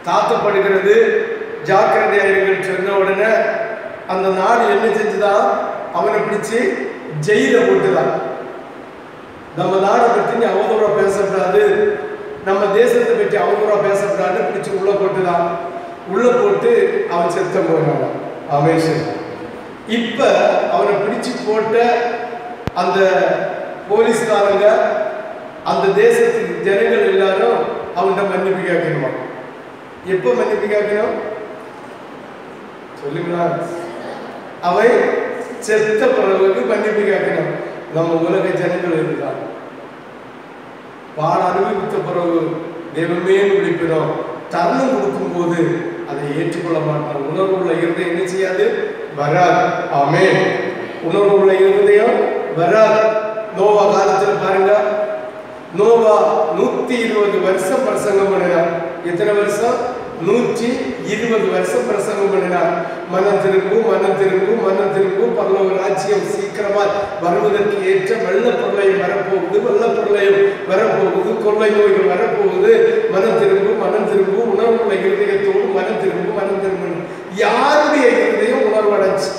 தாத்தப்படுகிறது ஜாக்கிரதையாயிருங்கள் சொன்ன உடனே அந்த நாடு என்ன செஞ்சுதான் அவனை பிடிச்சு ஜெயில போட்டுதான் நம்ம நாடை பற்றி நீ அவதூறா பேசக்கூடாது நம்ம தேசத்தை பற்றி அவதூறா பேசக்கூடாது பிடிச்சு உள்ள போட்டுதான் உள்ள போட்டு அவன் செத்த போனான் அமேஷன் இப்ப அவனை பிடிச்சு போட்ட அந்த போலீஸ்காரங்க அந்த தேசத்துக்கு ஜனங்கள் எல்லாரும் அவன்கிட்ட மன்னிப்பு கேட்கணுமா எப்ப மன்னிப்பு கேட்கணும் சொல்லுங்களா அவன் செத்த பிறகு மன்னிப்பு கேட்கணும் நம்ம உலக ஜனங்கள் இருந்தான் பாட அனுபவித்த பிறகு தெய்வமே விழிப்பினோம் தருணம் கொடுக்கும் போது அதை ஏற்றுக்கொள்ள மாட்டோம் உணர்வு உள்ள இருதயம் என்ன செய்யாது வராது ஆமே உணர்வு உள்ள இருதயம் வராது நோவா காலத்துல பாருங்க நோவா நூத்தி இருபது வருஷம் பிரசங்கம் பண்ணினார் எத்தனை வருஷம் நூற்றி இருபது வருஷம் பிரசங்கம் பண்ணினார் மனம் திரும்பும் மனம் திரும்பும் மனம் திரும்பும் பரலோக ராஜ்யம் சீக்கிரமா வருவதற்கு ஏற்ற வெள்ள பிரளயம் வரப்போகுது வெள்ள பிரளயம் வரப்போகுது கொள்ளை நோய்கள் வரப்போகுது மனம் திரும்பும் மனம் திரும்பும் உணர்வுள்ள இருதயத்தோடு மனம் திரும்பும் மனம் திரும்பும் யாருடைய இருதயம் உணர்வடைச்சு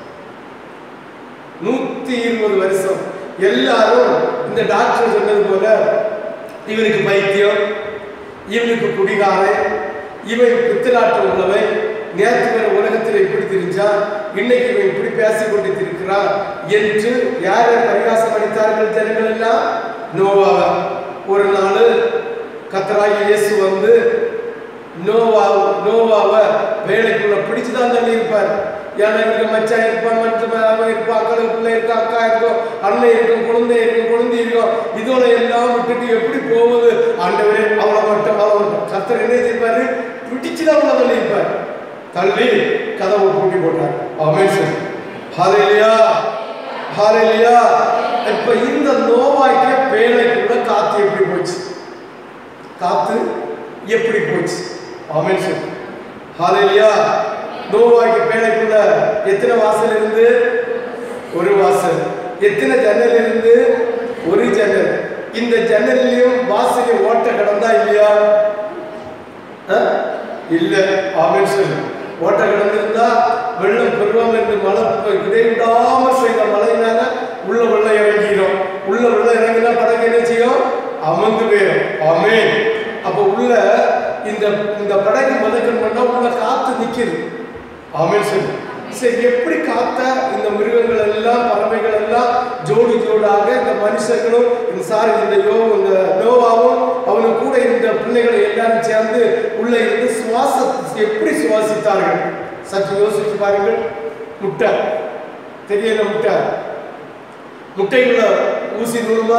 நூத்தி இருபது வருஷம் எல்லாரும் இந்த டாக்டர் சொன்னது போல இவனுக்கு பைத்தியம் இவனுக்கு குடிகாரன் இவன் பித்தலாட்டம் உள்ளவன் நேற்று வரை உலகத்தில் இப்படி தெரிஞ்சா இன்னைக்கு இவன் இப்படி பேசிக் கொண்டு இருக்கிறான் என்று யாரை பரிகாசம் அளித்தார்கள் ஜனங்கள் எல்லாம் நோவாவை ஒரு நாள் கத்தராகி இயேசு வந்து நோவா நோவாவை வேலைக்குள்ள பிடிச்சுதான் தள்ளி இருப்பார் ஏன்னா இங்க மச்சான் இருப்பான் மச்சன் அவன் இருப்பான் அக்கா பிள்ளை இருக்கா அக்கா இருக்கும் அண்ணன் இருக்கும் குழந்தை இருக்கும் குழந்தை இருக்கும் இதோட எல்லாம் விட்டுட்டு எப்படி போகுது ஆண்டவரே அவளை மட்டும் அவளை மட்டும் கத்தர் என்ன செய்வாரு பிடிச்சுதான் உள்ள தள்ளி இருப்பார் தள்ளி கதவை பூட்டி போட்டார் அமேசன் ஹalleluya ஹalleluya இப்ப இந்த நோவாய்க்க பேழைக்குள்ள காத்து எப்படி போச்சு காத்து எப்படி போச்சு ஆமென் சார் ஹalleluya நோவாய்க்கு பேழைக்குள்ள எத்தனை வாசல் இருந்து ஒரு வாசல் எத்தனை ஜன்னல் இருந்து ஒரு ஜன்னல் இந்த ஜன்னல்லையும் வாசலையும் ஓட்ட கடந்தா இல்லையா ஆ? இல்ல ஆமென் சார் ஓட்ட கடந்திருந்தா வெள்ளம் பெருவாம என்று மழை பெ- இடைவிடாம செய்த மழையினால உள்ள வெள்ளம் இறங்கிடும் உள்ள வெள்ளம் இறங்கினா படகு என்ன செய்யும் அமர்ந்து போயிடும் ஆமென் அப்ப உள்ள இந்த இந்த படகு மதக்கன் பண்ணா உள்ள காத்து நிக்குது ஆமென் சார் சரி எப்படி காத்த இந்த மிருகங்கள் எல்லாம் பறவைகள் எல்லாம் ஜோடி ஜோடாக இந்த மனுஷர்களும் இந்த சார் இந்த யோ இந்த நோவாவும் அவனு கூட இருந்த பிள்ளைகளை எல்லாரும் சேர்ந்து உள்ள இருந்து சுவாச எப்படி சுவாசித்தார்கள் சற்று யோசிச்சு பாருங்கள் முட்டை தெரியல முட்டை முட்டைக்குள்ள ஊசி நூறுமா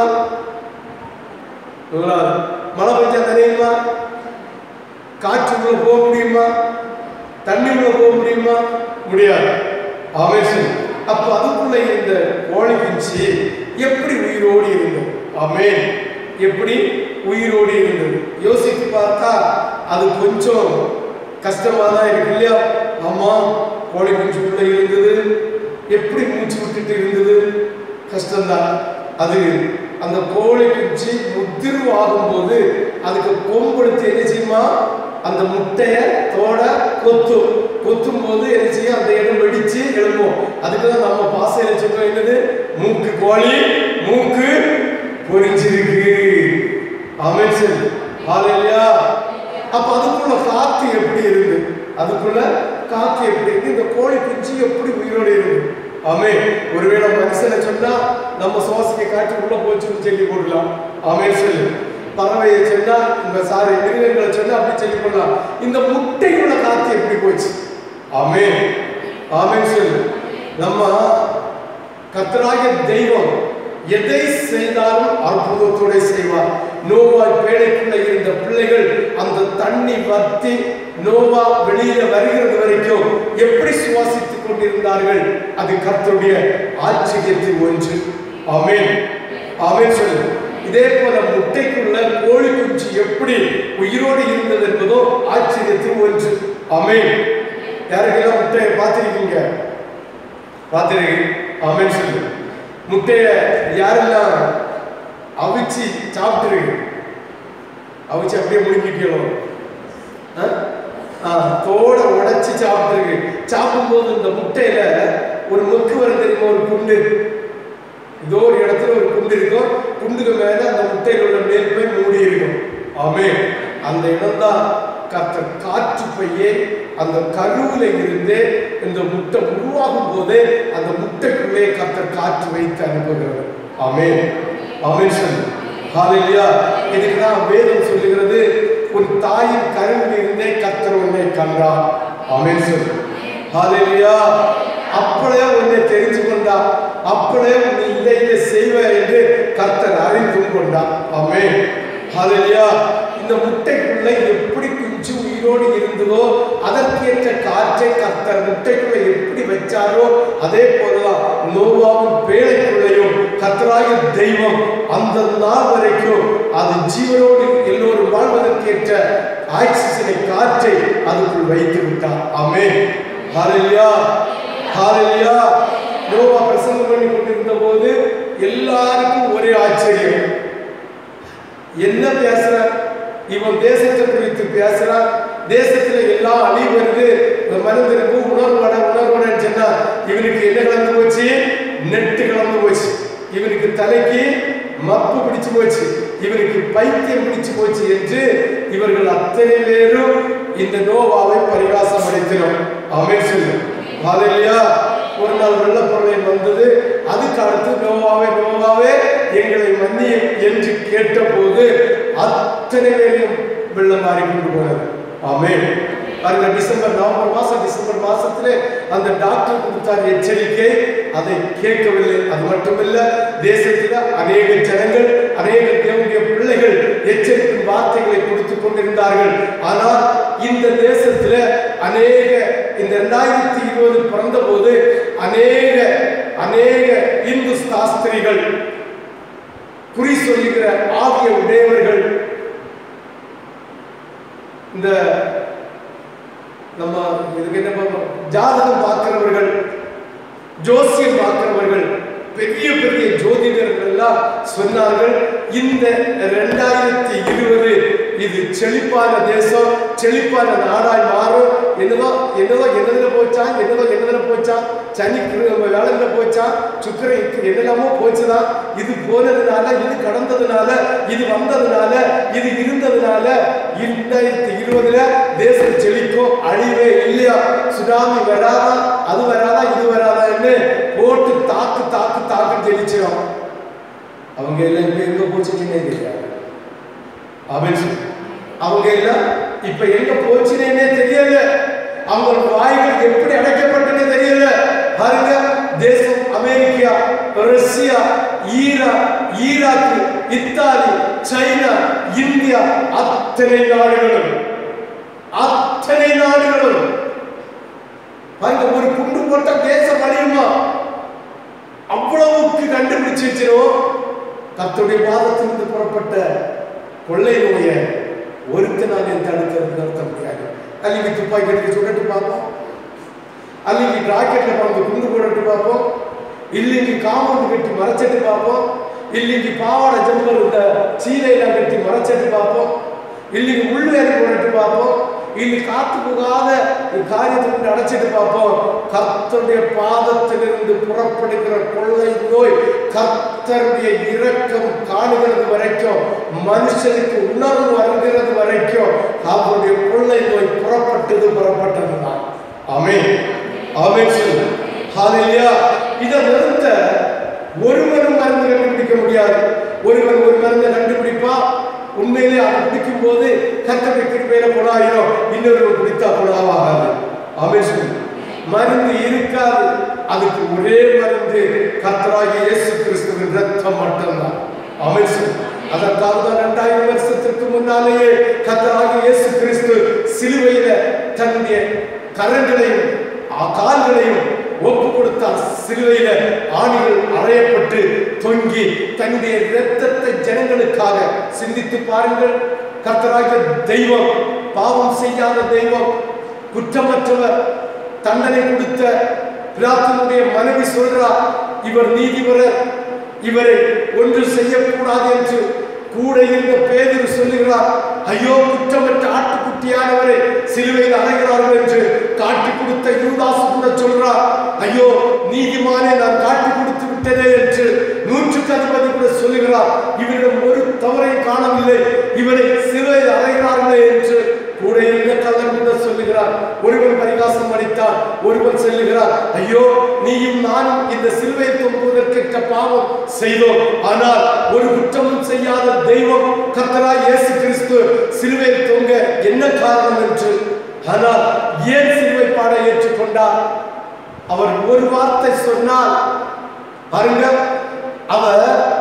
நூறாது மழை பெஞ்சா நனையுமா காற்றுக்குள்ள போக முடியுமா தண்ணிக்குள்ள போக முடியுமா முடியாது ஆமேசன் அப்ப அதுக்குள்ள இருந்த கோழி குஞ்சு எப்படி உயிரோடு இருந்தது ஆமென் எப்படி உயிரோடு இருந்தது யோசித்து பார்த்தா அது கொஞ்சம் கஷ்டமா தான் இருக்கு இல்லையா ஆமா கோழி குஞ்சுக்குள்ள இருந்தது எப்படி மூச்சு விட்டுட்டு இருந்தது கஷ்டம்தான் அது அந்த கோழி குஞ்சு முதிர்வு ஆகும்போது அதுக்கு கொம்பெடுத்து என்ன செய்யுமா அந்த முட்டைய தோட கொத்தும் கொத்தும் போது என்ன செய்யும் அந்த இடம் வெடிச்சு எழும்பும் அதுக்கு தான் நம்ம பாசையில சொல்றோம் என்னது மூக்கு கோழி மூக்கு பொரிஞ்சிருக்கு ஆமென் சார் ஹalleluya அப்ப அதுக்குள்ள காத்து எப்படி இருந்து அதுக்குள்ள காத்து எப்படி இருந்து இந்த கோழி குஞ்சு எப்படி உயிரோடு இருந்து ஆமே ஒருவேளை மனுஷனை சொன்னா நம்ம சுவாசிக்க காற்று உள்ள போச்சுன்னு சொல்லி போடலாம் ஆமே சொல்லு பறவையை சொன்னா இந்த சாரி மிருகங்களை சொன்னா அப்படி சொல்லி போடலாம் இந்த முட்டையுள்ள காத்து எப்படி போச்சு ஆமே ஆமே சொல்லு நம்ம கர்த்தராகிய தெய்வம் எதை செய்தாலும் அற்புதத்தோட செய்வார் நோவாய் பேழைக்குள்ள இருந்த பிள்ளைகள் அந்த தண்ணி வத்தி நோவா வெளியில வருகிறது வரைக்கும் எப்படி சுவாசித்துக் கொண்டிருந்தார்கள் அது கர்த்தருடைய ஆச்சரியத்தில் ஒன்று ஆமென் ஆமென் சொல்லு இதே போல முட்டைக்குள்ள கோழி குஞ்சு எப்படி உயிரோடு இருந்தது என்பதோ ஆச்சரியத்தில் ஒன்று ஆமென் யாருக்கெல்லாம் முட்டையை பார்த்திருக்கீங்க பார்த்துருக்கீங்க ஆமென் சொல்லு முட்டைய யாரெல்லாம் அவிச்சு சாப்பிட்டுருக்கு அவிச்சு அப்படியே முழுங்கிக்கலாம் சாப்பிட்டுருக்கு சாப்பிடும்போது இந்த முட்டையில ஒரு மொக்கு வர தெரியுமா ஒரு குண்டு ஏதோ ஒரு இடத்துல ஒரு குண்டு இருக்கும் குண்டுக்கு மேல அந்த முட்டையில் உள்ள மேற்பை மூடி இருக்கும் ஆமே அந்த இடம்தான் கத்த காற்று பையே அந்த கருவில இருந்து இந்த முட்டை உருவாகும் போதே அந்த முட்டைக்குள்ளே கத்த காற்று வைத்து அனுப்புகிறது ஆமே ஆமே சொல்லு ஹalleluya இதுக்கு தான் வேதம் சொல்லுகிறது உன் தாயின் கருவில் இருந்தே கத்தர் உன்னை கண்டார் ஆமென் சொல்லு ஹalleluya அப்படியே உன்னை தெரிஞ்சு கொண்டா அப்படியே நீ இதை இதை செய்வ என்று கர்த்தர் அறிந்து கொண்டார் ஆமென் ஹalleluya இந்த முட்டைக்குள்ள எப்படி குஞ்சு உயிரோடு இருந்ததோ அதற்கேற்ற காற்றை கர்த்தர் முட்டைக்குள்ள எப்படி வச்சாரோ அதே போலதான் நோவாவும் பேழைக்குள்ளையும் கர்த்தராகிய தெய்வம் அந்த நாள் வரைக்கும் அது ஜீவனோடு எல்லோரும் வாழ்வதற்கேற்ற ஆக்சிஜனை காற்றை அதுக்குள் வைத்து விட்டார் ஆமென் ஹalleluya ஹalleluya நோவா பிரசங்கம் பண்ணி கொண்டிருந்த போது எல்லாருக்கும் ஒரே ஆச்சரியம் என்ன பேசுறார் இவன் தேசத்தை குறித்து பேசுறான் தேசத்துல எல்லாம் அழிவு வருது மருந்திருப்பு உணர்வட உணர்வடன்னு சொன்னா இவனுக்கு என்ன கலந்து போச்சு நெட்டு கலந்து போச்சு இவனுக்கு தலைக்கு மப்பு பிடிச்சு போச்சு இவனுக்கு பைத்தியம் பிடிச்சு போச்சு என்று இவர்கள் அத்தனை பேரும் இந்த நோவாவை பரிகாசம் அடைத்தினோம் அமேன் சொல்லு ஹalleluya ஒரு நாள் வெள்ளப்பொருளை வந்தது அதுக்கு அடுத்து நோவாவே நோவாவே எங்களை மன்னியும் என்று கேட்டபோது அத்தனை பேரையும் வெள்ளம் மாறி கொண்டு போனது ஆமென் பாருங்க டிசம்பர் நவம்பர் மாசம் டிசம்பர் மாசத்திலே அந்த டாக்டர் கொடுத்தார் எச்சரிக்கை அதை கேட்கவில்லை அது மட்டுமில்ல தேசத்துல அநேக ஜனங்கள் அநேக தேவனுடைய பிள்ளைகள் எச்சரிக்கும் வார்த்தைகளை கொடுத்து கொண்டிருந்தார்கள் ஆனால் இந்த தேசத்துல அநேக இந்த ரெண்டாயிரத்தி இருபது பிறந்த போது அநேக அநேக இந்து சாஸ்திரிகள் குறி சொல்லுகிற ஆகிய உடையவர்கள் இந்த நம்ம இதுக்கு என்ன பார்ப்போம் ஜாதகம் பார்க்கிறவர்கள் ஜோசியம் பார்க்கிறவர்கள் பெரிய பெரிய ஜோதிடர்கள் எல்லாம் சொன்னார்கள் இந்த ரெண்டாயிரத்தி இருபது இது செழிப்பான தேசம் செழிப்பான நாடாய் மாறும் என்னதோ என்னதோ என்னதுல போச்சா என்னதோ என்னதுல போச்சா சனி வேலையில போச்சா சுக்கரன் என்னெல்லாமோ போச்சுதான் இது போனதுனால இது கடந்ததுனால இது வந்ததுனால இது இருந்ததுனால இரண்டாயிரத்தி இருபதுல தேசம் செழிக்கும் அழிவே இல்லையா சுனாமி வராதா அது வராதா இது வராதான்னு போட்டு தாக்கு தாக்கு தாக்கு தெளிச்சிடும் அவங்க எல்லாம் இப்ப எங்க போச்சுன்னே தெரியாது அவன் சொல். அவங்க எல்லாம் இப்ப எங்க போச்சுனே தெரியல அவங்க வாய்கள் எப்படி அடைக்கப்பட்டனே தெரியல பாருங்க தேசம் America Russia Iran Iraq Italy China India அத்தனை நாடுகளும் அத்தனை நாடுகளும் பாருங்க ஒரு குண்டு போட்ட தேசம் அழியுமா அவ்வளவுக்கு கண்டுபிடிச்சு வச்சிரும் கர்த்தருடைய பாதத்திலிருந்து புறப்பட்ட கொள்ளை நோய ஒருத்தனாலே தடுக்கிறது நடத்த முடியாது அல்லிக்கு துப்பாக்கி எடுத்து சுடட்டு பார்ப்போம் அல்லிக்கு ராக்கெட்ல பறந்து குண்டு போடட்டு பார்ப்போம் இல்லைங்க காம்பவுண்ட் கட்டி மறைச்சிட்டு பார்ப்போம் இல்லைங்க பாவாடை ஜம்பல் இந்த சீலையெல்லாம் கட்டி மறைச்சிட்டு பார்ப்போம் இல்லைங்க உள்வேலை போடட்டு பார்ப்போம் இல்லை காத்து போகாத காரியத்தை கொண்டு அடைச்சிட்டு பார்ப்போம் கர்த்தருடைய பாதத்திலிருந்து புறப்படுகிற கொள்ளை நோய் கர்த்தருடைய இரக்கம் காணுகிறது வரைக்கும் மனுஷனுக்கு உணர்வு வருகிறது வரைக்கும் அவருடைய கொள்ளை நோய் புறப்பட்டது புறப்பட்டது தான் ஆமென் ஆமென் சொல்லு ஹalleluya இதை நிறுத்த ஒருவனும் மருந்து கண்டுபிடிக்க முடியாது ஒருவன் ஒரு மருந்தை கண்டுபிடிப்பான் உண்மையிலே அவன் குடிக்கும் போது கத்தருடைய கிருபையில குணாயிரும் இன்னொருவன் குடித்தா குணாவாகாது ஆமென் சொல்லு மருந்து இருக்காது அதுக்கு ஒரே மருந்து கர்த்தராகிய இயேசு கிறிஸ்துவின் ரத்தம் மட்டும்தான் ஆமென் சொல்லு அதற்காக தான் இரண்டாயிரம் வருஷத்திற்கு முன்னாலேயே கர்த்தராகிய இயேசு கிறிஸ்து சிலுவையில தன்னுடைய கரங்களையும் ஆ- கால்களையும் ஒப்பு கொடுத்தார் சிலுவையில ஆணிகள் அறையப்பட்டு தொங்கி தன்னுடைய இரத்தத்தை ஜனங்களுக்காக சிந்தித்து பாருங்கள் கர்த்தராகிய தெய்வம் பாவம் செய்யாத தெய்வம் குற்றமற்றவர் தண்டனை கொடுத்த பிலாத்தினுடைய மனைவி சொல்றார் இவர் நீதிபரர் இவரை ஒன்று செய்யக்கூடாது என்று கூட இருந்த பேதர் சொல்லுகிறார் ஐயோ குற்றமற்ற ஆட்டுக்குட்டியானவரை சிலுவையில் அறைகிறார்கள் என்று காட்டி கொடுத்த யூதாசு கூட சொல்றார் ஐயோ நீதிமானே நான் காட்டி கொடுத்து விட்டதே என்று நூற்றுக்கு அதிபதி கூட சொல்லுகிறார் இவரிடம் ஒரு தவறை காணவில்லை இவரை சிறையில் அறைகிறார்களே என்று கூட இருந்த கள்ளன் கூட சொல்லுகிறார் ஒருவன் பரிகாசம் அடித்தார் ஒருவன் சொல்லுகிறார் ஐயோ நீயும் நானும் இந்த சிலுவை தொங்குவதற்கிட்ட பாவம் செய்தோம் ஆனால் ஒரு குற்றமும் செய்யாத தெய்வம் கர்த்தராய் இயேசு கிறிஸ்து சிலுவையில் தொங்க என்ன காரணம் என்று ஆனால் ஏன் சிலுவை பாட ஏற்றுக்கொண்டார் அவர் ஒரு வார்த்தை சொன்னால் பாருங்க அவர்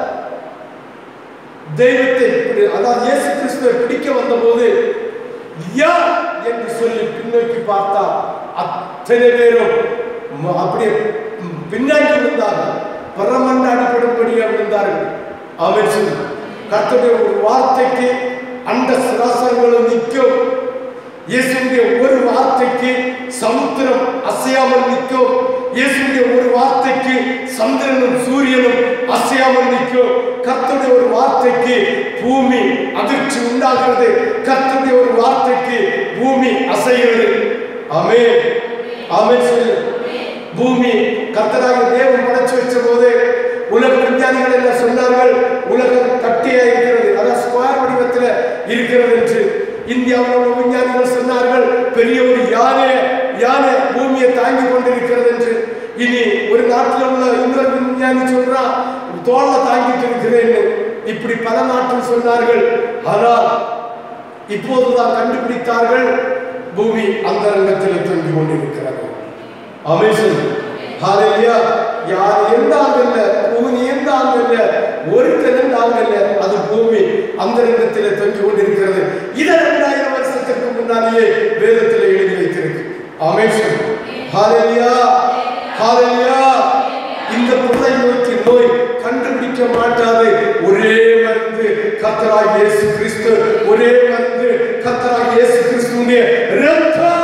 தெய்வத்தை பிடி- அதாவது இயேசு கிறிஸ்துவை பிடிக்க வந்தபோது யார் என்று சொல்லி பின்னோக்கி பார்த்தா அத்தனை பேரும் ம- அப்படியே ம், பின்னாடி விழுந்தார்கள் பரமண்ட அடிப்படும்படியாக விழுந்தார்கள் அவன் சொல்லி கர்த்தருடைய ஒரு வார்த்தைக்கு அந்த சிராசங்களும் நிற்கும் இயேசுடைய ஒரு வார்த்தைக்கு சமுத்திரம் அசையாமல் நிற்கும் இயேசுடைய ஒரு வார்த்தைக்கு சந்திரனும் சூரியனும் அசையாமல் நிற்கும் கர்த்தருடைய ஒரு வார்த்தைக்கு பூமி அதிர்ச்சி உண்டாகிறது கர்த்தருடைய ஒரு வார்த்தைக்கு பூமி அசைகிறது ஆமே ஆமே சொல்லு பூமி கர்த்தராக தேவன் படைச்சு வச்ச போது உலக விஞ்ஞானிகள் என்ன சொன்னார்கள் உலகம் கட்டியா இருக்கிறது அதாவது ஸ்கொயர் வடிவத்தில் இருக்கிறது என்று இந்தியாவில் உள்ள விஞ்ஞானிகள் சொன்னார்கள் பெரிய ஒரு யானை யானை பூமியை தாங்கி கொண்டிருக்கிறது என்று இனி ஒரு நாட்டில் உள்ள இன்னொரு விஞ்ஞானி சொல்றான் தோல்ல தாங்கிட்டு இருக்கிறேன்னு இப்படி பல நாட்டில் சொன்னார்கள் ஆனால் இப்போதுதான் கண்டுபிடித்தார்கள் பூமி அந்த ரங்கத்தில் தொங்கிக் கொண்டிருக்கிறது அமேசன் ஹalleluya யார் எந்தாங்கல்ல பூமி எந்தாங்கல்ல ஒருத்தன் தாங்கல்ல அது பூமி அந்த ரங்கத்தில் தொங்கிக் கொண்டிருக்கிறது இதை இரண்டாயிரம் வருஷத்துக்கு முன்னாலேயே வேதத்தில் எழுதி வைத்திருக்கு அமேசன் ஹalleluya ஹalleluya இந்த புதை நோய்க்கு நோய் கண்டுபிடிக்க மாட்டாது ஒரே மருந்து கத்தராக இயேசு கிறிஸ்து ஒரே மருந்து கத்தராக இயேசு கிறிஸ்துவின் ரத்தம்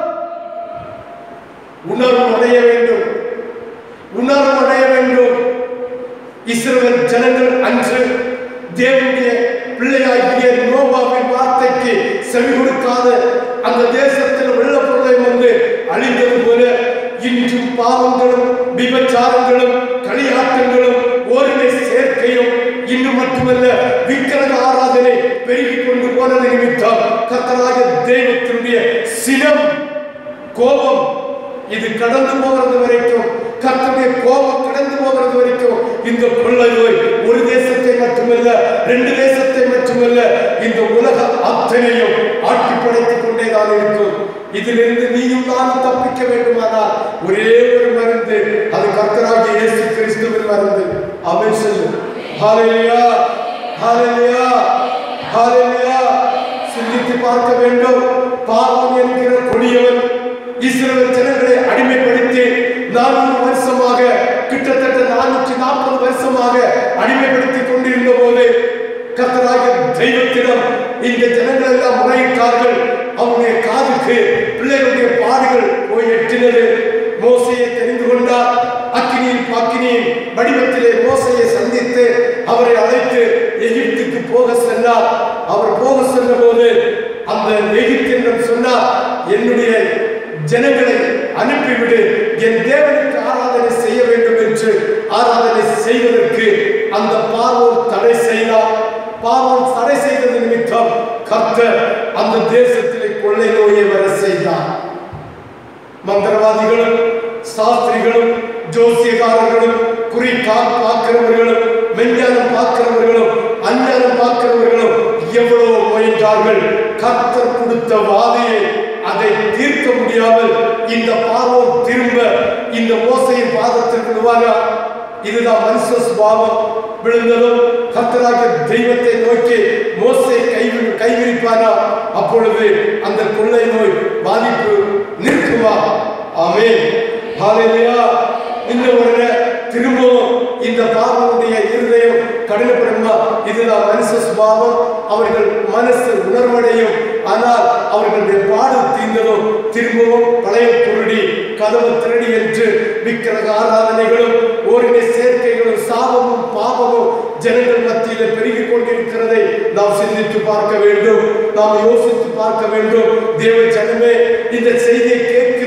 உணர்வு அடைய வேண்டும் உணர்வு அடைய வேண்டும் இஸ்ரவேல் ஜனங்கள் அன்று தேவனுடைய பிள்ளையாகிய நோபாவின் வார்த்தைக்கு செவி கொடுக்காத அந்த தேசத்தில் வெள்ள பொருளை வந்து அழிந்தது போல இன்றும் பாவங்களும் விபச்சாரங்களும் களியாட்டங்களும் ஓரினை சேர்க்கையும் இன்னும் மட்டுமல்ல விக்கிரக ஆராதனை பெருகிக் கொண்டு போனது நிமித்தம் கத்தராக தெய்வத்தினுடைய சினம் கோபம் இது கடந்து போகிறது வரைக்கும் கர்த்தருடைய கோபம் கடந்து போகிறது வரைக்கும் இந்த கொள்ளை நோய் ஒரு தேசத்தை மட்டுமல்ல ரெண்டு தேசத்தை மட்டுமல்ல இந்த உலக அத்தனையும் ஆட்டி படைத்துக் கொண்டேதான் இருக்கும் இதிலிருந்து நீயும் நானும் தப்பிக்க வேண்டுமானால் ஒரே ஒரு மருந்து அது கர்த்தராகிய இயேசு கிறிஸ்துவின் மருந்து அவன் சொல்லு ஹalleluya ஹalleluya ஹalleluya சிந்தித்து பார்க்க வேண்டும் பாவம் என்கிற கொடியவன் இஸ்ரவேல் ஜனங்களை அடிமைப்படுத்தி நானூறு வருஷமாக கிட்டத்தட்ட நானூற்றி நாற்பது வருஷமாக அடிமைப்படுத்தி கொண்டிருந்த போது கத்தராக தெய்வத்திடம் இந்த ஜனங்கள் எல்லாம் முறையிட்டார்கள் அவருடைய காதுக்கு பிள்ளைகளுடைய பாடுகள் போய் எட்டினது மோசையை தெரிந்து கொண்டார் அக்கினியின் பாக்கினியின் வடிவத்திலே மோசையை சந்தித்து அவரை அழைத்து எகிப்துக்கு போக சென்றார் அவர் போக சென்ற போது அந்த எகிப்தியன் சொன்னார் என்னுடைய ஜனங்களை அனுப்பிவிடு என் தேவனுக்கு ஆராதனை செய்ய வேண்டும் என்று ஆராதனை செய்வதற்கு அந்த பார்வோன் தடை செய்தார் பார்வோன் தடை செய்தது நிமித்தம் கர்த்தர் அந்த தேசத்திலே கொள்ளை நோயை வர செய்தார் மந்திரவாதிகளும் சாஸ்திரிகளும் ஜோசியக்காரர்களும் குறி கா- பார்க்கிறவர்களும் மெஞ்ஞானம் பார்க்கிறவர்களும் அஞ்ஞானம் பார்க்கிறவர்களும் எவ்வளவு முயன்றார்கள் கர்த்தர் கொடுத்த வாதியை அதை தீர்க்க முடியாமல் இந்த பார்வோன் திரும்ப இந்த மோசையின் பாதத்திற்கு விழுவானா இதுதான் மனுஷ சுபாவம் விழுந்ததும் கர்த்தராக தெய்வத்தை நோக்கி மோசை கை கைவிரிப்பானா அப்பொழுது அந்த கொள்ளை நோய் பாதிப்பு நிற்குமா ஆமென் ஹalleluya இந்த உடனே திரும்பவும் இந்த பாவனுடைய இருதயம் கடினப்படுமா இதுதான் மனுஷ சுபாவம் அவர்கள் மனசு உணர்வடையும் ஆனால் அவர்களுடைய பாடு தீர்ந்ததும் திரும்பவும் பழைய பொருடி கதவு திருடி என்று விக்கிரக ஆராதனைகளும் ஓரினை சேர்க்கைகளும் சாபமும் பாவமும் ஜனங்கள் மத்தியில் பெருகிக் கொண்டிருக்கிறதை நாம் சிந்தித்து பார்க்க வேண்டும் நாம் யோசித்து பார்க்க வேண்டும் தேவ ஜனமே இந்த செய்தியை கேட்கிற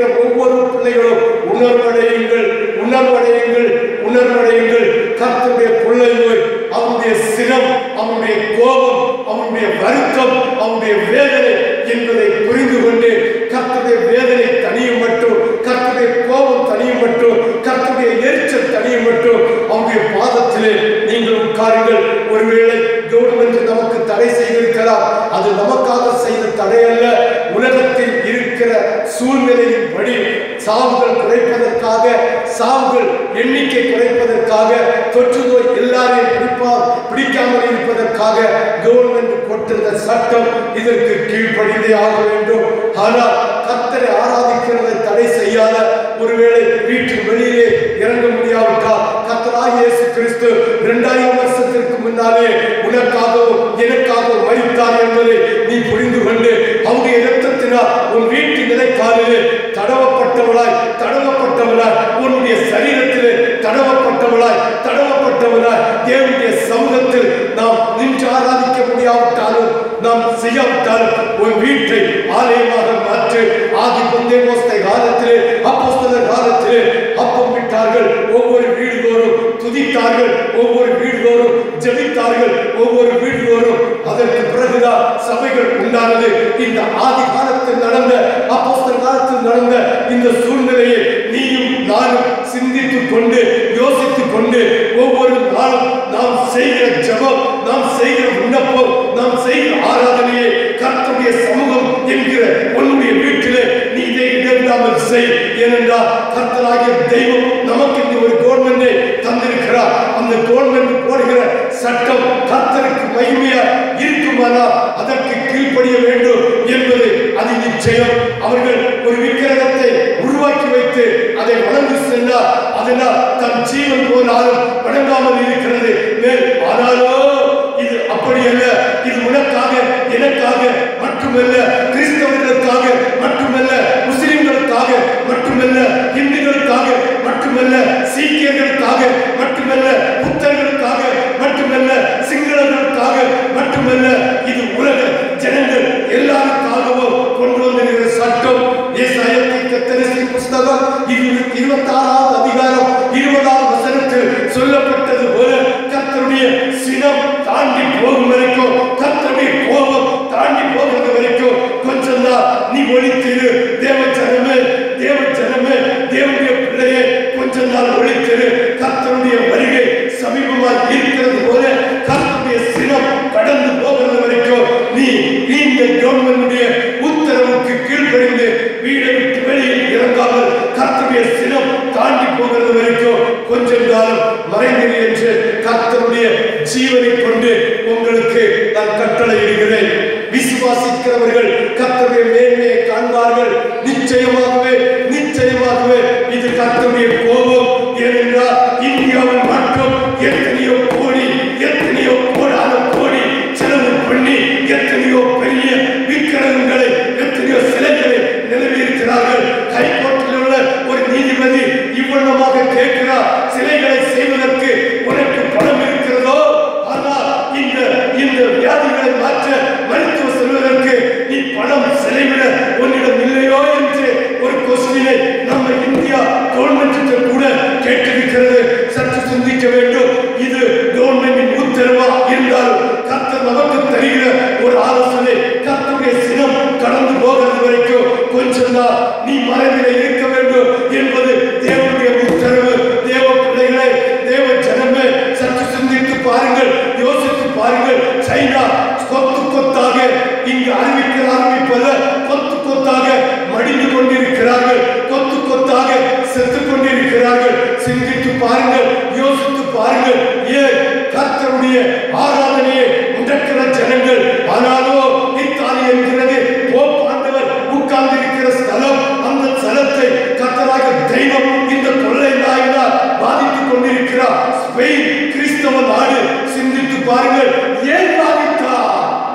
இருக்கிற ஒவ்வொரு பிள்ளைகளும் உணர்வடையுங்கள் உணர்வடையுங்கள் உணர்வடையுங்கள் கர்த்தருடைய பிள்ளைகள் அவனுடைய சினம் அவனுடைய கோபம் அவனுடைய வருத்தம் அவனுடைய வேதனை என்பதை புரிந்து கொண்டு கர்த்தருடைய வேதனை தனியும் மட்டும் கர்த்தருடைய கோபம் தனியும் மட்டும் கர்த்தருடைய எரிச்சல் தனியும் மட்டும் அவனுடைய பாதத்திலே நீங்கள் உட்காருங்கள் ஒருவேளை கவர்மெண்ட் நமக்கு தடை செய்திருக்கலாம் அது நமக்காக செய்த தடை அல்ல உலகத்தில் இருக்கிற சூழ்நிலையின் படி சாவுகள் குறைப்பதற்காக சாவுகள் எண்ணிக்கை குறைப்பதற்காக தொற்று நோய் எல்லாரையும் பிடிப்பா பிடிக்காமல் இருப்பதற்காக கவர்மெண்ட் போட்டிருந்த சட்டம் இதற்கு கீழ்ப்படிந்தே ஆக வேண்டும் ஆனால் கர்த்தரை ஆராதிக்கிறதை தடை செய்யாத ஒருவேளை வீட்டின் வெளியிலே இறங்க முடியாவிட்டால் கர்த்தராகிய இயேசு கிறிஸ்து இரண்டாயிரம் வருஷத்திற்கு முன்னாலே உனக்காகவும் எனக்காகவும் மறித்தார் என்பதை நீ புரிந்து கொண்டு அவருடைய இரத்தத்தினால் உன் வீட்டு நிலைக்காலிலே தடவப்பட்டவளாய் தடவப்பட்டவளாய் உன்னுடைய சரீரத்திலே தடவப்பட்டவளாய் தடவப்பட்டவளாய் தேவனுடைய சமூகத்தில் நாம் நின்று ஆராதிக்க முடியாவிட்டாலும் நாம் செய்யாவிட்டாலும் உன் வீட்டை ஆலயமாக மாற்று ஆதி பந்தேமோஸ்தை காலத்திலே அப்போஸ்தலர் காலத்திலே அப்பம் விட்டார்கள் ஒவ்வொரு வீடுதோறும் துதித்தார்கள் ஒவ்வொரு வீடுதோறும் ஜெபித்தார்கள் ஒவ்வொரு வீடுதோறும் அதற்கு பிறகுதான் சபைகள் உண்டானது இந்த ஆதி காலத்தில் நடந்த அப்போஸ்தலர் காலத்தில் நடந்த இந்த சூழ்நிலையை நீயும் நானும் சிந்தித்துக் கொண்டு யோசித்துக் கொண்டு ஒவ்வொரு நாளும் நாம் செய்கிற ஜெபம் நாம் செய்கிற விண்ணப்பம் நாம் செய்கிற ஆராதனையை கர்த்தருடைய சமூகம் என்கிற உன்னுடைய வீட்டிலே நீ இதை இடைவிடாமல் செய் ஏனென்றால் கர்த்தராகிய தெய்வம் நமக்கு இந்த ஒரு கவர்மெண்டை தந்திருக்கிறார் அந்த கவர்மெண்ட் போடுகிற சட்டம் கர்த்தருக்கு மகிமையா இருக்குமானால் அதற்கு கீழ்ப்படிய வேண்டும் என்பது அது நிச்சயம் அவர்கள் ஒரு விக்கிரகத்தை உருவாக்கி வைத்து அதை வணங்கி சென்றார் அதனால் தன் ஜீவன் போனாலும் வணங்காமல் இருக்கிறது மேல் ஆனாலோ இது அப்படி அல்ல இது உனக்காக எனக்காக மட்டுமல்ல கிறிஸ்தவர்களுக்காக மட்டுமல்ல முஸ்லிம்களுக்காக மட்டுமல்ல இந்துக்களுக்காக மட்டுமல்ல சீக்கியர்களுக்காக மட்டுமல்ல புத்தர்களுக்காக மட்டுமல்ல சிங்களர்களுக்காக மட்டுமல்ல இது உலக ஜனங்கள் எல்லாருக்காகவும் கொண்டு வந்திருக்கிற சட்டம் ஏசாயத்தை கத்தரிசி புஸ்தகம் இருபத்தி இருபத்தாறாவது அதிகாரம் இருபதாவது வசனத்தில் சொல்லப்பட்டது போல கர்த்தருடைய சினம் தாண்டி போகும் வரைக்கும் கர்த்தருடைய கோபம் தாண்டி போகிறது வரைக்கும் கொஞ்சம் தான் நீ ஒழித்திரு தேவ ஜனமே தேவ ஜனமே தேவனுடைய பிள்ளையே கொஞ்சம் நாள் ஒழித்திரு கர்த்தருடைய வருகை சமீபமாய் இருக்கிறது போல கர்த்தருடைய சினம் கடந்து போகிறது வரைக்கும் நீ நீ இந்த கவர்மெண்டுடைய உத்தரவுக்கு கீழ்ப்படிந்து வீடை விட்டு வெளியில் இறங்காமல் கர்த்தருடைய சினம் தாண்டி போகிறது வரைக்கும் கொஞ்சம் காலம் மறைந்திரு என்று கர்த்தருடைய ஜீவனை கொண்டு உங்களுக்கு நான் கட்டளை இடுகிறேன் விசுவாசிக்கிறவர்கள் கர்த்தருடைய மேன்மையை காண்பார்கள் நிச்சயமாகவே நிச்சயமாகவே இது கர்த்தருடைய கோபம் ஏனென்றால் இந்தியாவில் மட்டும் எத்தனையோ கோடி எத்தனையோ கோடான கோடி செலவு பண்ணி எத்தனையோ பெரிய விக்கிரகங்களை எத்தனையோ சிலைகளை நிறுவியிருக்கிறார்கள் ஹைகோர்ட்டில் உள்ள ஒரு நீதிபதி இவ்வளவாக கேட்கிறார் சிலைகளை செய்வதற்கு உனக்கு பணம் இருக்கிறதோ ஆனால் இந்த இந்த வியாதிகளை மாற்ற மருத்துவ செல்வதற்கு நீ பணம் செலவிட உன்னிடம் இல்லையோ என்று ஒரு கொஸ்டினை நம்ம இந்தியா கவர்மெண்ட் கூட கேட்டிருக்கிறது சற்று சிந்திக்க வேண்டும் இது கவர்மெண்டின் உத்தரவா இருந்தால் கர்த்தர் நமக்கு தருகிற ஒரு ஆலோசனை கர்த்தருடைய சினம் கடந்து போகிறது வரைக்கும் கொஞ்சம் தான் நீ மனதிலே இருக்க வேண்டும் என்பது தேவனுடைய உத்தரவு தேவ பிள்ளைகளை தேவ ஜனமே சற்று சிந்தித்து பாருங்கள் யோசித்து பாருங்கள் சைனா கொத்து கொத்தாக இங்கு அறிவிக்கிற ஆரம்பிப்பது கொத்து கொத்தாக மடிந்து கொண்டிருக்கிறார்கள் கொத்து கொத்தாக செத்து கொண்டிருக்கிறார்கள் சிந்தித்து பாருங்கள் யோசித்து பாருங்கள் ஏன் கர்த்தருடைய ஆராதனையை முடக்கிற ஜனங்கள் ஆனாலோ இத்தாலி என்கிறது போப் ஆண்டவர் உட்கார்ந்து இருக்கிற ஸ்தலம் அந்த ஸ்தலத்தை கர்த்தராக தெய்வம் இந்த கொள்ளை நாயினால் பாதித்துக் கொண்டிருக்கிறார் ஸ்பெயின் கிறிஸ்தவ நாடு சிந்தித்து பாருங்கள் ஏன் பாதித்தார்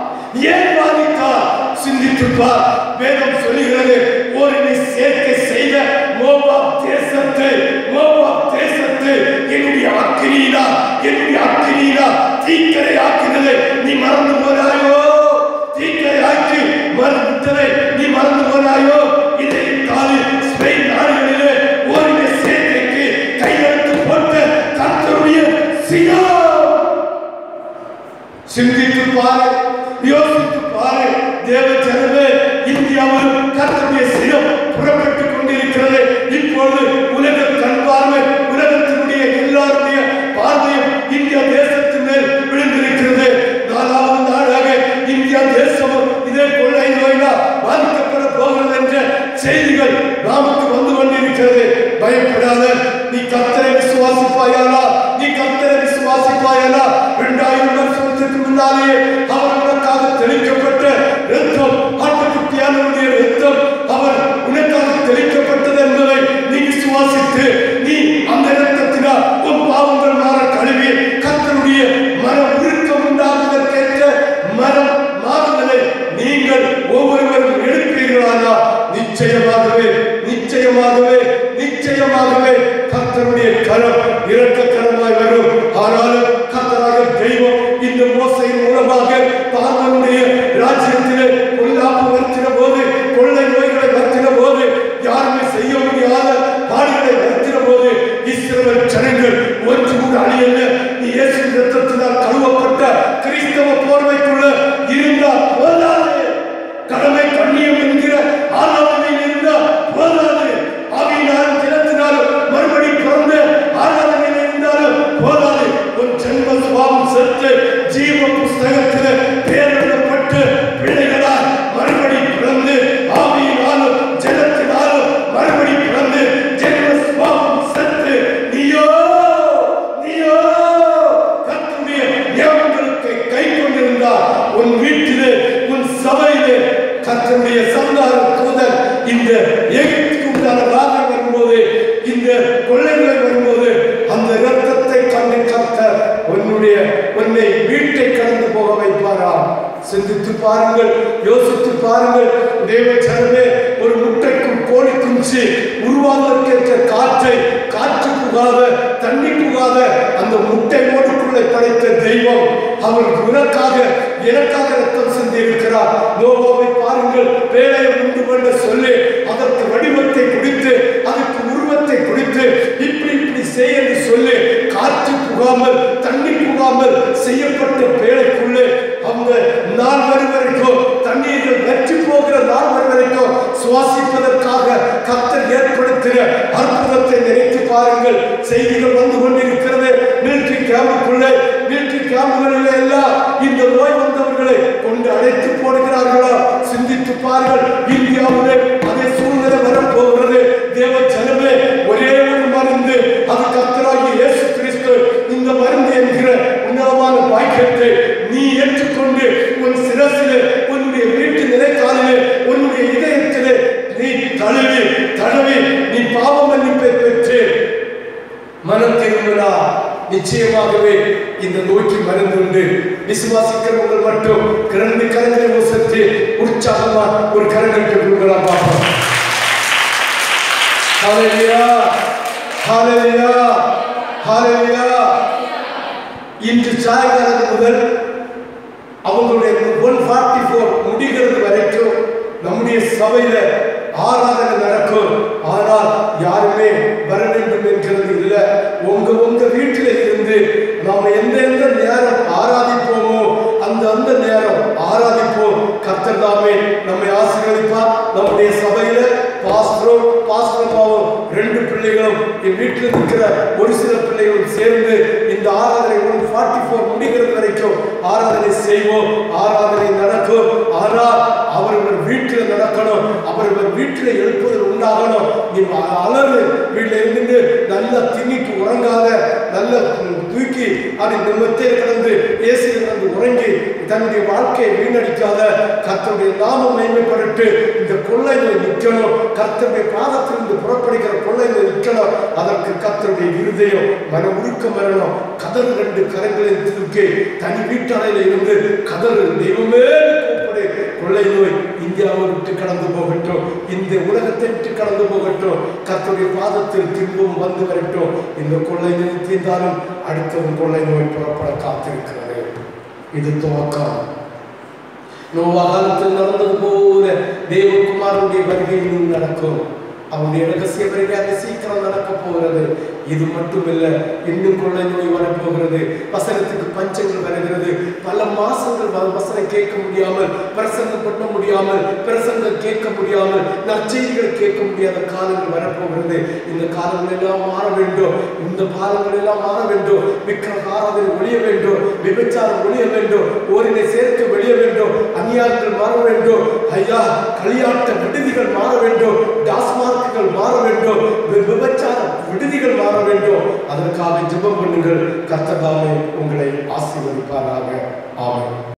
ஏன் பாதித்தார் சிந்தித்து பார் வேதம் சொல்லுகிறது ஓரினை சேர்க்கை செய்த மோபாப் தேசத்தை மோபாப் தேசத்தை என்னுடைய அக்கினியினா என்னுடைய அக்கினியினா தீக்கரை ஆக்குனதை நீ மறந்து போனாயோ தீக்கரை ஆக்கி மறந்துட்டதை நீ மறந்து போனாயோ இதை தாலி ஸ்பெயின் நாடுகளிலே ஓரின சேர்க்கைக்கு கையெழுத்து போட்ட கர்த்தருடைய சினம் சிந்தித்து பாரு யோசித்து பாரு தேவ ஜனமே இந்தியாவில் கர்த்தருடைய சினம் புறப்பட்டு கொண்டிருக்கிறது இப்பொழுது உலக கண் பார்வை உலகத்தினுடைய எல்லாருடைய பார்வையும் இந்தியா தேசத்தின் மேல் விழுந்திருக்கிறது நாலாவது நாளாக இந்தியா தேசமும் இதே கொள்ளை நோயினால் பாதிக்கப்பட போகிறது என்ற செய்திகள் நமக்கு வந்து கொண்டிருக்கிறது பயப்படாத நீ கத்தரை விசுவாசிப்பாயானா நீ கத்தரை விசுவாசிப்பாயானா இரண்டாயிரம் வருஷத்துக்கு முன்னாலே அவர் உனக்காக தெளிக்கப்பட்ட ரத்தம் ஆட்டுக்குட்டியானவருடைய ரத்தம் அவர் உனக்காக தெளிக்கப்பட்டது என்பதை நீ விசுவாசித்து நீ அந்த ரத்தத்தினால் உன் பாவங்கள் மாற கழுவி கத்தருடைய மன உருக்கம் உண்டாகுவதற்கேற்ற மனம் மாறுதலை நீங்கள் ஒவ்வொருவரும் எடுப்பீர்களானா நிச்சயமாகவே நிச்சயமாகவே நிச்சயமாகவே கர்த்தருடைய கரம் இரட்ட கரமாய் வரும் ஆனாலும் கர்த்தராக தெய்வம் இந்த மோசையின் மூலமாக பார்வனுடைய ராஜ்யத்திலே பொல்லாப்பு வருத்தின போது கொள்ளை நோய்களை வருத்தின போது யாருமே செய்ய முடியாத பாடுகளை வருத்தின போது இஸ்ரவேல் ஜனங்கள் ஒன்று கூட அழியல்ல நீ இயேசு ரத்தத்தினால் கழுவப்பட்ட கிறிஸ்தவ போர்வைக்குள்ள இருந்தால் போதாது கடமை கண்ணியம் என்கிற ஆராதனையில் இருந்தால் போதாது ஆவியினாலும் தினத்தினாலும் மறுபடி பிறந்த ஆராதனையில் இருந்தாலும் போதாது உன் ஜென்ம சுபாவம் செத்து ஜீவ புஸ்தகத்தில் பேரிடப்பட்டு பிள்ளைகளால் மறுபடி பிறந்து ஆவியினாலும் ஜலத்தினாலும் மறுபடி பிறந்து ஜென்ம சுபாவம் செத்து நீயோ நீயோ கர்த்தருடைய நியமங்களுக்கு கை கொண்டிருந்தால் உன் வீட்டிலே உன் சபையிலே கர்த்தருடைய சந்தார தூதர் இந்த எகிப்துக்கு உண்டான ராஜை வரும்போது இந்த கொள்ளைகள் வரும்போது அந்த ரத்தத்தை கண்டு கர்த்தர் உன்னுடைய உன்னை வீட்டை கடந்து போக வைப்பாரா சிந்தித்து பாருங்கள் யோசித்து பாருங்கள் தேவ ஜனமே ஒரு முட்டைக்கும் கோழி குஞ்சு உருவாவதற்கேற்ற காற்றை காற்று புகாத தண்ணி புகாத அந்த முட்டை ஓடுக்குள்ளே படைத்த தெய்வம் அவர் உனக்காக எனக்காக ரத்தம் சிந்தி இருக்கிறார் நோவாவை பாருங்கள் வேலையை உண்டு பண்ண சொல்லி அதற்கு வடிவத்தை கொடுத்து அதற்கு உருவத்தை கொடுத்து இப்படி இப்படி செய் என்று சொல்லி காற்று புகாமல் தண்ணி புகாமல் செய்யப்பட்ட வேலைக்குள்ளே அந்த நாள் வரும் வரைக்கும் தண்ணீர்கள் வெற்றி போகிற நாள் வரும் வரைக்கும் சுவாசிப்பதற்காக கத்தர் ஏற்படுத்தின அற்புதத்தை நினைத்து பாருங்கள் செய்திகள் வந்து கொண்டிருக்கிறது மிலிட்டரி கேம்புக்குள்ளே மிலிட்டரி கேம்புகளில் எல்லாம் இந்த நோய் வந்தவர்களை கொண்டு அடைத்து போடுகிறார்களா சிந்தித்து பாருங்கள் இந்தியாவிலே அதே சூழ்நிலை வரப்போகிறது தேவ ஜனமே ஒரே ஒரு மருந்து அது கத்தராகி இயேசு கிறிஸ்து இந்த மருந்து என்கிற உன்னதமான பாக்கியத்தை நீ ஏற்றுக்கொண்டு உன் சிரசிலே உன்னுடைய வீட்டு நிலைக்காலிலே உன்னுடைய இதயத்திலே நீ தழுவி தழுவி நீ பாவ மன்னிப்பை பெற்று மனம் திரும்பினா நிச்சயமாகவே இந்த நோய்க்கு மருந்து உண்டு விசுவாசிக்கிறவங்க மட்டும் கிரண்டு கரங்களை உசத்து உற்சாகமா ஒரு கரங்கட்டு கொடுக்கலாம் பார்ப்போம் ஹalleluya ஹalleluya ஹalleluya இன்று சாயங்காலம் முதல் அவங்களுடைய ஒன் ஃபார்ட்டி ஃபோர் முடிகிறது வரைக்கும் நம்முடைய சபையில ஆராதனை நடக்கும் ஆனால் யாருமே வர வேண்டும் என்கிறது இல்லை உங்க உங்க வீட்டில இருந்து நாம எந்த எந்த நேரம் ஆராதிப்போமோ அந்த அந்த நேரம் ஆராதிப்போம் கர்த்தர் தாமே நம்மை ஆசீர்வதிப்பார் நம்முடைய சபையில பாஸ்டரும் பாஸ்டரமாவும் ரெண்டு பிள்ளைகளும் என் வீட்டில் இருக்கிற ஒரு சில பிள்ளைகளும் சேர்ந்து இந்த ஆராதனை ஒன் ஃபார்ட்டி ஃபோர் முடிகிறது வரைக்கும் ஆராதனை செய்வோம் ஆராதனை நடக்கும் ஆனால் அவர்கள் வீட்டில் நடக்கணும் அவர்கள் வீட்டில் எழுப்புதல் உண்டாகணும் நீ அலறு வீட்டில் இருந்து நல்லா தின்னிட்டு உறங்காத நல்ல தூக்கி அது நிமித்தே கிடந்து ஏசியில் கிடந்து உறங்கி தன்னுடைய வாழ்க்கையை வீணடிக்காத கர்த்தருடைய நாமம் மேன்மைப்பட்டு இந்த கொள்ளைகள் நிற்கணும் கர்த்தருடைய பாதத்திலிருந்து புறப்படுகிற கொள்ளைகள் நிற்கணும் அதற்கு கர்த்தருடைய இருதயம் மன உருக்கம் வரணும் கதறு ரெண்டு கரங்களில் தூக்கி தனி வீட்டறையில இருந்து கதறு தெய்வமே கூப்பிடு கொள்ளை நோய் இந்தியாவை விட்டு கடந்து போகட்டும் இந்த உலகத்தை விட்டு கடந்து போகட்டும் கர்த்தருடைய பாதத்தில் திரும்பவும் வந்து வரட்டும் இந்த கொள்ளை நோய் தீர்ந்தாலும் அடுத்தவன் கொள்ளை நோய் புறப்பட காத்திருக்கிறது இது துவக்கம் நோவா காலத்தில் நடந்தது போல தேவகுமாரனுடைய வருகையிலும் நடக்கும் அவனுடைய ரகசிய வருகை அது சீக்கிரம் நடக்க போகிறது இது மட்டுமில்ல இன்னும் கொள்ளை நோய் வரப்போகிறது வசனத்துக்கு பஞ்சங்கள் வருகிறது பல மாசங்கள் வ- வசனம் கேட்க முடியாமல் பிரசங்கம் பண்ண முடியாமல் பிரசங்கம் கேட்க முடியாமல் நற்செய்திகள் கேட்க முடியாத காலங்கள் வரப்போகிறது இந்த காலங்கள் எல்லாம் மாற வேண்டும் இந்த காலங்கள் எல்லாம் மாற வேண்டும் விக்கிரக ஆராதனை ஒழிய வேண்டும் விபச்சாரம் ஒழிய வேண்டும் ஓரினை சேர்க்க வெளிய வேண்டும் அநியாயங்கள் மாற வேண்டும் ஐயா களியாட்ட விடுதிகள் மாற வேண்டும் டாஸ்மார்க்குகள் மாற வேண்டும் வி- விபச்சார விடுதிகள் மாற வேண்டும் அதற்காக ஜெபம் பண்ணுங்கள் கர்த்ததாமே உங்களை ஆசீர்வதிப்பாராக ஆமென்